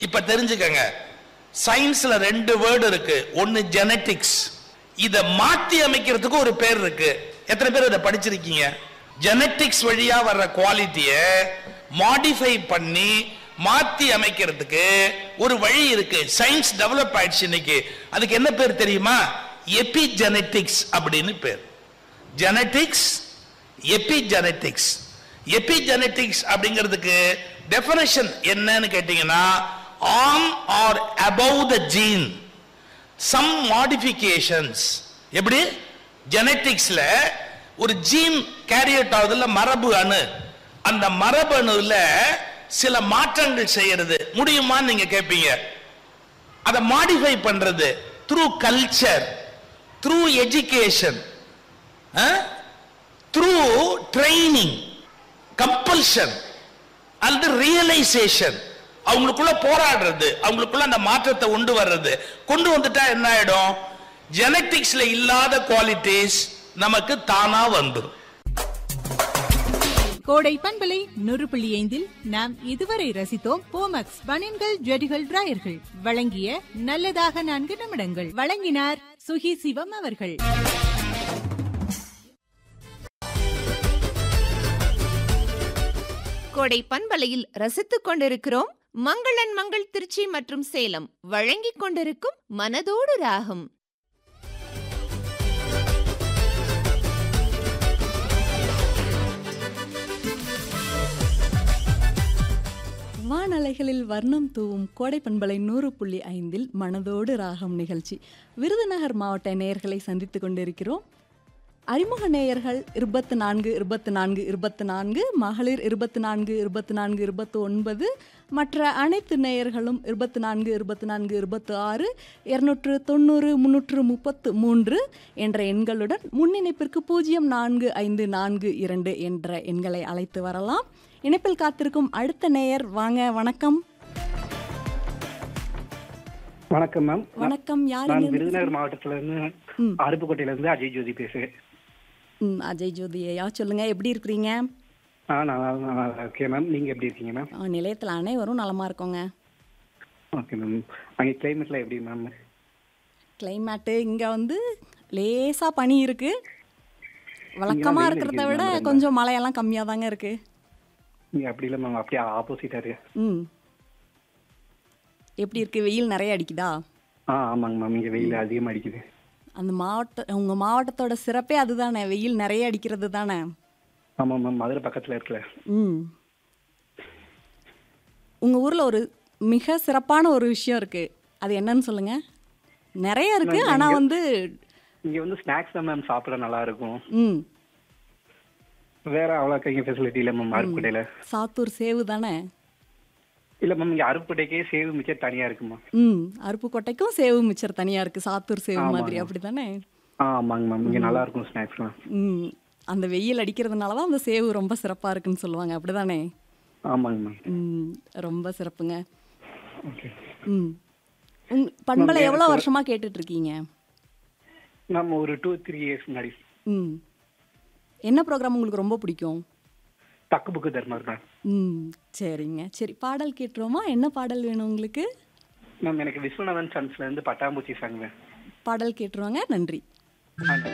இப்ப தெரிஞ்சுக்கங்க சயின்ஸ்ல ரெண்டு வேர்டு இருக்கு ஒன்னு ஜெனட்டிக்ஸ் இத மாத்தி அமைக்கிறதுக்கு ஒரு பேர் இருக்கு எத்தனை பேர் இதை படிச்சிருக்கீங்க ஜெனட்டிக்ஸ் வழியா வர்ற குவாலிட்டிய மாடிஃபை பண்ணி மாத்தி அமைக்கிறதுக்கு ஒரு வழி இருக்கு சயின்ஸ் டெவலப் ஆயிடுச்சு இன்னைக்கு அதுக்கு என்ன பேர் தெரியுமா எபிஜெனட்டிக்ஸ் அப்படின்னு பேர் ஜெனட்டிக்ஸ் எபிஜெனட்டிக்ஸ் எபிஜெனட்டிக்ஸ் அப்படிங்கிறதுக்கு டெஃபினேஷன் என்னன்னு கேட்டீங்கன்னா on or above the gene some modifications எப்படி ஜெனட்டிக்ஸ்ல ஒரு ஜீன் கேரியட் ஆகுதுல மரபு அணு அந்த மரபு அணுல சில மாற்றங்கள் செய்யறது முடியுமான்னு நீங்க கேட்பீங்க அதை மாடிஃபை பண்றது through culture through education through training compulsion அல்லது ரியலைசேஷன் அவங்களுக்குள்ள போராடுறது அவங்களுக்குள்ள அந்த மாற்றத்தை கொண்டு வர்றது கொண்டு வந்துட்டா என்ன ஆயிடும் ஜெனட்டிக்ஸ்ல இல்லாத குவாலிட்டிஸ் நமக்கு தானா வந்துடும் கோடை பண்பலை நூறு புள்ளி ஐந்தில் நாம் இதுவரை ரசித்தோம் போமக்ஸ் பனியன்கள் ஜெடிகள் டிராயர்கள் வழங்கிய நல்லதாக நான்கு நிமிடங்கள் வழங்கினார் சுகி சிவம் அவர்கள் கோடை பண்பலையில் ரசித்துக் கொண்டிருக்கிறோம் மங்களன் மங்கள் திருச்சி மற்றும் சேலம் வழங்கிக் கொண்டிருக்கும் மனதோடு ராகம் வானலைகளில் வர்ணம் தூவும் கோடை பண்பலை நூறு புள்ளி ஐந்தில் மனதோடு ராகம் நிகழ்ச்சி விருதுநகர் மாவட்ட நேயர்களை சந்தித்துக் கொண்டிருக்கிறோம் அறிமுக நேயர்கள் இருபத்து நான்கு இருபத்து நான்கு இருபத்து நான்கு மகளிர் இருபத்து நான்கு இருபத்து நான்கு இருபத்து ஒன்பது மற்ற அனைத்து நேயர்களும் இருபத்து நான்கு இருபத்து நான்கு இருபத்து ஆறு இருநூற்று தொண்ணூறு முன்னூற்று முப்பத்து மூன்று என்ற எண்களுடன் முன்னிணைப்பிற்கு பூஜ்ஜியம் நான்கு ஐந்து நான்கு இரண்டு என்ற எண்களை அழைத்து வரலாம் இணைப்பில் காத்திருக்கும் அடுத்த நேயர் வாங்க வணக்கம் வணக்கம் மேம் வணக்கம் யார் நான் இங்கிருந்து விருதுநகர் மாவட்டத்துல இருந்து ம். அருப்புக்கோட்டையில இருந்து அஜய் ஜோதி பேசுறேன் ம், அஜய் ஜோதி ஐயா சொல்லுங்க எப்படி இருக்கிறீங்க ஆ நான் நல்லா இருக்கேன் மேம் நீங்க எப்படி இருக்கீங்க மேம் ஆ, நிலையத்தில் அனைவரும் நலமா இருக்கோங்க ஓகே மேம் அங்கே கிளைமேட்லாம் எப்படி மேம் கிளைமேட்டு இங்க வந்து லேசா பனி இருக்கு வழக்கமா வெயில் இருக்கிறத அடிக்குது விட மேம் ரொம்ப. கொஞ்சம் மழையெல்லாம் கம்மியா தாங்க இருக்கு இங்க அப்படி இல்லை மேம் அப்படியே ஆப்போசிட்டா இருக்கு ம் எப்படி இருக்கு வெயில் நிறைய அடிக்குதா ஆ ஆமாங்க மேம் இங்க வெயில் அதிகமா அடிக்குது அந்த மாவட்ட உங்க மாவட்டத்தோட சிறப்பே அதுதானே வெயில் நிறைய அடிக்கிறது தானே ஆமா மேம் மதுரை பக்கத்துல இருக்குல்ல ம் உங்க ஊர்ல ஒரு மிக சிறப்பான ஒரு விஷயம் இருக்கு அது என்னன்னு சொல்லுங்க நிறைய இருக்கு நான் ஆனா இங்க- வந்து இங்க வந்து ஸ்நாக்ஸ் தான் மேம் சாப்பிட நல்லா இருக்கும் ம் வேற அவ்வளோக்கா இங்க ஃபெசிலிட்டி இல்லை மேம் அருப்புக்கோட்டையில சாத்தூர் சேவு தானே இல்ல மேம் இங்க அருப்புக்கோட்டைக்கே சேவு மிச்சம் தனியா இருக்குமா ம் அருப்புக்கோட்டைக்கும் சேவு மிச்சர் தனியா இருக்கு சாத்தூர் சேவு ஆமாங்க. மாதிரி அப்படிதானே ஆ ஆமாங்க மேம் இங்க நல்லா இருக்கும் ஸ்நாக்ஸ்லாம் ம் அந்த வெயில் அடிக்கிறதுனால தான் அந்த சேவு ரொம்ப சிறப்பா இருக்குன்னு சொல்லுவாங்க அப்படிதானே ஆமாங்க மேம் ம் ரொம்ப சிறப்புங்க ஓகே ம் உங் பண்பலை மேம், எவ்வளோ எனக்கு- வருஷமா கேட்டுட்டு இருக்கீங்க நம்ம ஒரு டூ த்ரீ இயர்ஸ் முன்னாடி ம் என்ன ப்ரோக்ராம் உங்களுக்கு ரொம்ப பிடிக்கும் தக்கு புக்கு தர்மர் மேம் ம் சரிங்க சரி பாடல் கேட்டுருவோமா என்ன பாடல் வேணும் உங்களுக்கு மேம் எனக்கு விஸ்வநாதன் சன்ஸ்ல இருந்து பட்டாம்பூச்சி சாங் மேம் பாடல் கேட்டுருவாங்க நன்றி ஆ